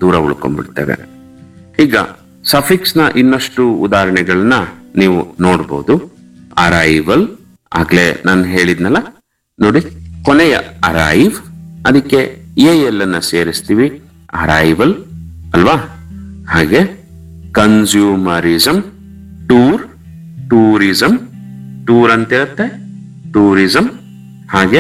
ದೂರ ಉಳ್ಕೊಂಡ್ಬಿಡ್ತೇವೆ ಈಗ ಸಫಿಕ್ಸ್ ನ ಇನ್ನಷ್ಟು ಉದಾಹರಣೆಗಳನ್ನ ನೀವು ನೋಡ್ಬೋದು ಅರೈವಲ್ ಆಗ್ಲೇ ನಾನು ಹೇಳಿದ್ನಲ್ಲ ನೋಡಿ ಕೊನೆಯ ಅರೈವ್ ಅದಕ್ಕೆ ಎ ಎಲ್ ಅನ್ನ ಸೇರಿಸ್ತೀವಿ ಅರೈವಲ್ ಅಲ್ವಾ ಹಾಗೆ ಕನ್ಸ್ಯೂಮರಿಸಮ್ ಟೂರ್ ಟೂರಿಸಂ ಟೂರ್ ಅಂತ ಇರುತ್ತೆ ಟೂರಿಸಂ ಹಾಗೆ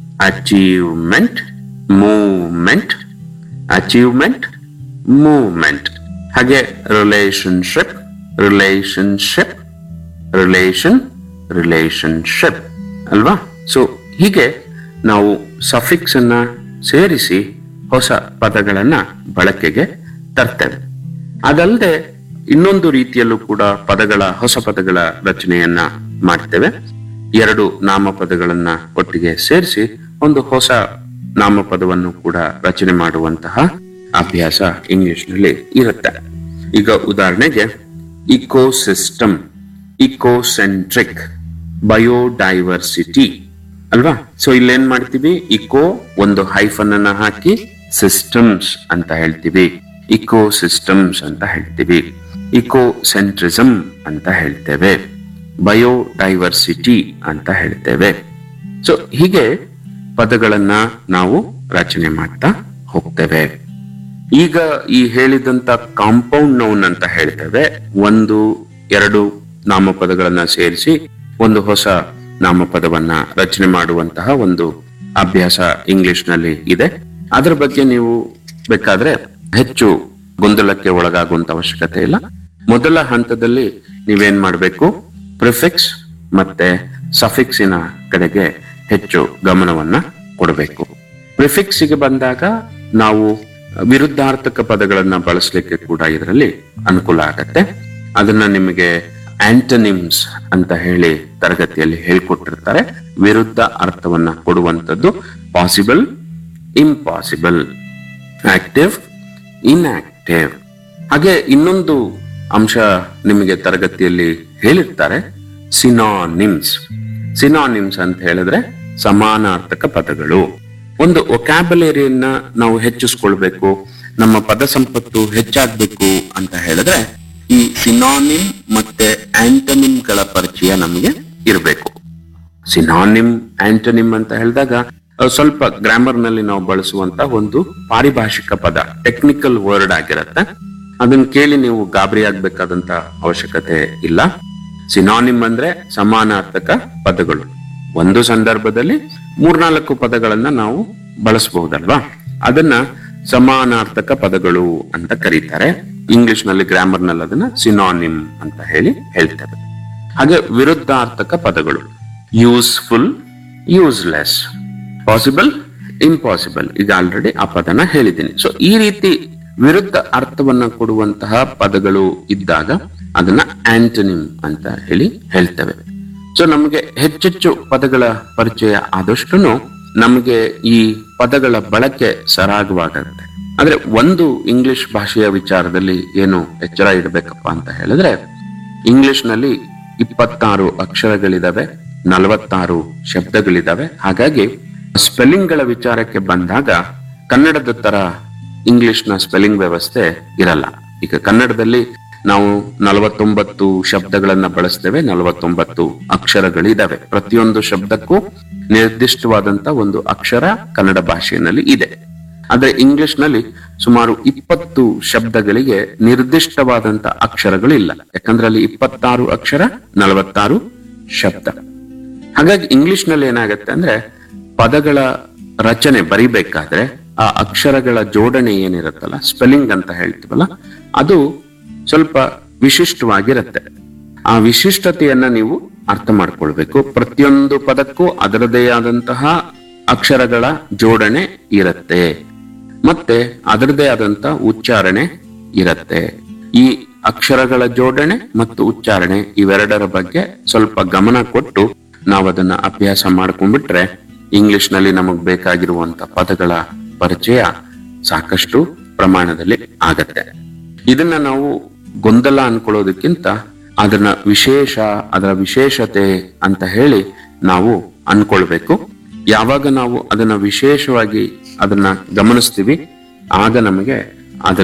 ಅಚೀವ್ಮೆಂಟ್ ಮೂವ್ಮೆಂಟ್ ಅಚೀವ್ಮೆಂಟ್ ಮೂವ್ಮೆಂಟ್ ಹಾಗೆ ರಿಲೇಶನ್ಶಿಪ್ ರಿಲೇಶನ್ಶಿಪ್ ರಿಲೇಶನ್ ರಿಲೇಶನ್ಶಿಪ್ ಅಲ್ವಾ ಸೊ ಹೀಗೆ ನಾವು ಸಫಿಕ್ಸ್ ಅನ್ನ ಸೇರಿಸಿ ಹೊಸ ಪದಗಳನ್ನ ಬಳಕೆಗೆ ತರ್ತೇವೆ ಅದಲ್ಲದೆ ಇನ್ನೊಂದು ರೀತಿಯಲ್ಲೂ ಕೂಡ ಪದಗಳ ಹೊಸ ಪದಗಳ ರಚನೆಯನ್ನ ಮಾಡ್ತೇವೆ ಎರಡು ನಾಮಪದಗಳನ್ನ ಒಟ್ಟಿಗೆ ಸೇರಿಸಿ ಒಂದು ಹೊಸ ನಾಮಪದವನ್ನು ಕೂಡ ರಚನೆ ಮಾಡುವಂತಹ ಅಭ್ಯಾಸ ಇಂಗ್ಲಿಷ್ನಲ್ಲಿ ಇರುತ್ತೆ ಈಗ ಉದಾಹರಣೆಗೆ ಇಕೋಸಿಸ್ಟಮ್ ಇಕೋಸೆಂಟ್ರಿಕ್ ಬಯೋಡೈವರ್ಸಿಟಿ ಅಲ್ವಾ ಸೊ ಇಲ್ಲೇನ್ ಮಾಡ್ತೀವಿ ಇಕೋ ಒಂದು ಹೈಫನ್ ಅನ್ನ ಹಾಕಿ ಸಿಸ್ಟಮ್ಸ್ ಅಂತ ಹೇಳ್ತೀವಿ ಇಕೋ ಸಿಸ್ಟಮ್ಸ್ ಅಂತ ಹೇಳ್ತೀವಿ ಇಕೋ ಸೆಂಟ್ರಿಸಮ್ ಅಂತ ಹೇಳ್ತೇವೆ ಬಯೋಡೈವರ್ಸಿಟಿ ಅಂತ ಹೇಳ್ತೇವೆ ಸೊ ಹೀಗೆ ಪದಗಳನ್ನ ನಾವು ರಚನೆ ಮಾಡ್ತಾ ಹೋಗ್ತೇವೆ ಈಗ ಈ ಹೇಳಿದಂತ ಕಾಂಪೌಂಡ್ ನೌನ್ ಅಂತ ಹೇಳ್ತೇವೆ ಒಂದು ಎರಡು ನಾಮಪದಗಳನ್ನ ಸೇರಿಸಿ ಒಂದು ಹೊಸ ನಾಮಪದವನ್ನ ರಚನೆ ಮಾಡುವಂತಹ ಒಂದು ಅಭ್ಯಾಸ ಇಂಗ್ಲಿಷ್ ನಲ್ಲಿ ಇದೆ ಅದರ ಬಗ್ಗೆ ನೀವು ಬೇಕಾದ್ರೆ ಹೆಚ್ಚು ಗೊಂದಲಕ್ಕೆ ಒಳಗಾಗುವಂತ ಅವಶ್ಯಕತೆ ಇಲ್ಲ ಮೊದಲ ಹಂತದಲ್ಲಿ ನೀವೇನ್ ಮಾಡಬೇಕು ಪ್ರಿಫಿಕ್ಸ್ ಮತ್ತೆ ಸಫಿಕ್ಸಿನ ಕಡೆಗೆ ಹೆಚ್ಚು ಗಮನವನ್ನ ಕೊಡಬೇಕು ಪ್ರಿಫಿಕ್ಸ್ ಗೆ ಬಂದಾಗ ನಾವು ವಿರುದ್ಧಾರ್ಥಕ ಪದಗಳನ್ನ ಬಳಸಲಿಕ್ಕೆ ಕೂಡ ಇದರಲ್ಲಿ ಅನುಕೂಲ ಆಗತ್ತೆ ಅದನ್ನ ನಿಮಗೆ ಆಂಟನಿಮ್ಸ್ ಅಂತ ಹೇಳಿ ತರಗತಿಯಲ್ಲಿ ಹೇಳ್ಕೊಟ್ಟಿರ್ತಾರೆ ವಿರುದ್ಧ ಅರ್ಥವನ್ನ ಕೊಡುವಂತದ್ದು ಪಾಸಿಬಲ್ ಇಂಪಾಸಿಬಲ್ ಆಕ್ಟಿವ್ ಇನ್ಆಕ್ಟಿವ್ ಹಾಗೆ ಇನ್ನೊಂದು ಅಂಶ ನಿಮಗೆ ತರಗತಿಯಲ್ಲಿ ಹೇಳಿರ್ತಾರೆ ಸಿನಾನಿಮ್ಸ್ ಸಿನಾನಿಮ್ಸ್ ಅಂತ ಹೇಳಿದ್ರೆ ಸಮಾನಾರ್ಥಕ ಪದಗಳು ಒಂದು ಒಕ್ಯಾಬುಲರಿಯನ್ನ ನಾವು ಹೆಚ್ಚಿಸ್ಕೊಳ್ಬೇಕು ನಮ್ಮ ಪದ ಸಂಪತ್ತು ಹೆಚ್ಚಾಗ್ಬೇಕು ಅಂತ ಹೇಳಿದ್ರೆ ಈ ಸಿನಾನಿಮ್ ಮತ್ತೆ ಆಂಟನಿಮ್ಗಳ ಪರಿಚಯ ನಮಗೆ ಇರಬೇಕು ಸಿನಾನಿಮ್ ಆಂಟನಿಮ್ ಅಂತ ಹೇಳಿದಾಗ ಅಹ್, ಸ್ವಲ್ಪ ಗ್ರಾಮರ್ ನಲ್ಲಿ ನಾವು ಬಳಸುವಂತ ಒಂದು ಪಾರಿಭಾಷಿಕ ಪದ ಟೆಕ್ನಿಕಲ್ ವರ್ಡ್ ಆಗಿರತ್ತೆ ಅದನ್ನ ಕೇಳಿ ನೀವು ಗಾಬರಿ ಆಗ್ಬೇಕಾದಂತ ಅವಶ್ಯಕತೆ ಇಲ್ಲ ಸಿನಾನಿಮ್ ಅಂದ್ರೆ ಸಮಾನಾರ್ಥಕ ಪದಗಳು ಒಂದು ಸಂದರ್ಭದಲ್ಲಿ ಮೂರ್ನಾಲ್ಕು ಪದಗಳನ್ನ ನಾವು ಬಳಸಬಹುದಲ್ವಾ ಅದನ್ನ ಸಮಾನಾರ್ಥಕ ಪದಗಳು ಅಂತ ಕರೀತಾರೆ ಇಂಗ್ಲಿಷ್ ನಲ್ಲಿ ಗ್ರಾಮರ್ ನಲ್ಲಿ ಅದನ್ನ ಸಿನಾನಿಮ್ ಅಂತ ಹೇಳಿ ಹೇಳ್ತೇವೆ ಹಾಗೆ ವಿರುದ್ಧಾರ್ಥಕ ಪದಗಳು ಯೂಸ್ಫುಲ್ ಯೂಸ್ಲೆಸ್ ಪಾಸಿಬಲ್ ಇಂಪಾಸಿಬಲ್ ಈಗ ಆಲ್ರೆಡಿ ಆ ಪದನ ಹೇಳಿದ್ದೀನಿ ಸೊ ಈ ರೀತಿ ವಿರುದ್ಧ ಅರ್ಥವನ್ನ ಕೊಡುವಂತಹ ಪದಗಳು ಇದ್ದಾಗ ಅದನ್ನ ಆಂಟನಿಮ್ ಅಂತ ಹೇಳಿ ಹೇಳ್ತೇವೆ ಸೊ ನಮಗೆ ಹೆಚ್ಚೆಚ್ಚು ಪದಗಳ ಪರಿಚಯ ಆದಷ್ಟು ನಮಗೆ ಈ ಪದಗಳ ಬಳಕೆ ಸರಾಗವಾಗುತ್ತೆ ಆದ್ರೆ ಒಂದು ಇಂಗ್ಲಿಷ್ ಭಾಷೆಯ ವಿಚಾರದಲ್ಲಿ ಏನು ಎಚ್ಚರ ಇಡಬೇಕಪ್ಪ ಅಂತ ಹೇಳಿದ್ರೆ ಇಂಗ್ಲಿಷ್ ನಲ್ಲಿ ಇಪ್ಪತ್ತಾರು ಅಕ್ಷರಗಳಿದಾವೆ ನಲವತ್ತಾರು ಶಬ್ದಗಳಿದಾವೆ ಹಾಗಾಗಿ ಸ್ಪೆಲ್ಲಿಂಗ್ ಗಳ ವಿಚಾರಕ್ಕೆ ಬಂದಾಗ ಕನ್ನಡದ ತರ ಇಂಗ್ಲಿಷ್ ನ ಸ್ಪೆಲ್ಲಿಂಗ್ ವ್ಯವಸ್ಥೆ ಇರಲ್ಲ ಈಗ ಕನ್ನಡದಲ್ಲಿ ನಾವು ನಲವತ್ತೊಂಬತ್ತು ಶಬ್ದಗಳನ್ನ ಬಳಸ್ತೇವೆ ನಲವತ್ತೊಂಬತ್ತು ಅಕ್ಷರಗಳಿದಾವೆ ಪ್ರತಿಯೊಂದು ಶಬ್ದಕ್ಕೂ ನಿರ್ದಿಷ್ಟವಾದಂತ ಒಂದು ಅಕ್ಷರ ಕನ್ನಡ ಭಾಷೆಯಲ್ಲಿ ಇದೆ ಆದ್ರೆ ಇಂಗ್ಲಿಷ್ ನಲ್ಲಿ ಸುಮಾರು ಇಪ್ಪತ್ತು ಶಬ್ದಗಳಿಗೆ ನಿರ್ದಿಷ್ಟವಾದಂತ ಅಕ್ಷರಗಳಿಲ್ಲ ಯಾಕಂದ್ರೆ ಅಲ್ಲಿ ಇಪ್ಪತ್ತಾರು ಅಕ್ಷರ ನಲವತ್ತಾರು ಶಬ್ದ ಹಾಗಾಗಿ ಇಂಗ್ಲಿಷ್ ನಲ್ಲಿ ಏನಾಗತ್ತೆ ಅಂದ್ರೆ ಪದಗಳ ರಚನೆ ಬರಿಬೇಕಾದ್ರೆ ಆ ಅಕ್ಷರಗಳ ಜೋಡಣೆ ಏನಿರುತ್ತಲ್ಲ ಸ್ಪೆಲ್ಲಿಂಗ್ ಅಂತ ಹೇಳ್ತೀವಲ್ಲ ಅದು ಸ್ವಲ್ಪ ವಿಶಿಷ್ಟವಾಗಿರುತ್ತೆ ಆ ವಿಶಿಷ್ಟತೆಯನ್ನ ನೀವು ಅರ್ಥ ಮಾಡ್ಕೊಳ್ಬೇಕು ಪ್ರತಿಯೊಂದು ಪದಕ್ಕೂ ಅದರದೇ ಆದಂತಹ ಅಕ್ಷರಗಳ ಜೋಡಣೆ ಇರುತ್ತೆ ಮತ್ತೆ ಅದರದೇ ಆದಂತ ಉಚ್ಚಾರಣೆ ಇರುತ್ತೆ ಈ ಅಕ್ಷರಗಳ ಜೋಡಣೆ ಮತ್ತು ಉಚ್ಚಾರಣೆ ಇವೆರಡರ ಬಗ್ಗೆ ಸ್ವಲ್ಪ ಗಮನ ಕೊಟ್ಟು ನಾವು ಅದನ್ನ ಅಭ್ಯಾಸ ಮಾಡ್ಕೊಂಡ್ಬಿಟ್ರೆ ಇಂಗ್ಲಿಷ್ ನಲ್ಲಿ ನಮಗ್ ಬೇಕಾಗಿರುವಂತ ಪದಗಳ ಪರಿಚಯ ಸಾಕಷ್ಟು ಪ್ರಮಾಣದಲ್ಲಿ ಆಗತ್ತೆ ಇದನ್ನ ನಾವು ಗೊಂದಲ ಅನ್ಕೊಳ್ಳೋದಕ್ಕಿಂತ ಅದನ್ನ ವಿಶೇಷ ಅದರ ವಿಶೇಷತೆ ಅಂತ ಹೇಳಿ ನಾವು ಅನ್ಕೊಳ್ಬೇಕು ಯಾವಾಗ ನಾವು ಅದನ್ನ ವಿಶೇಷವಾಗಿ ಅದನ್ನ ಗಮನಿಸ್ತೀವಿ ಆಗ ನಮಗೆ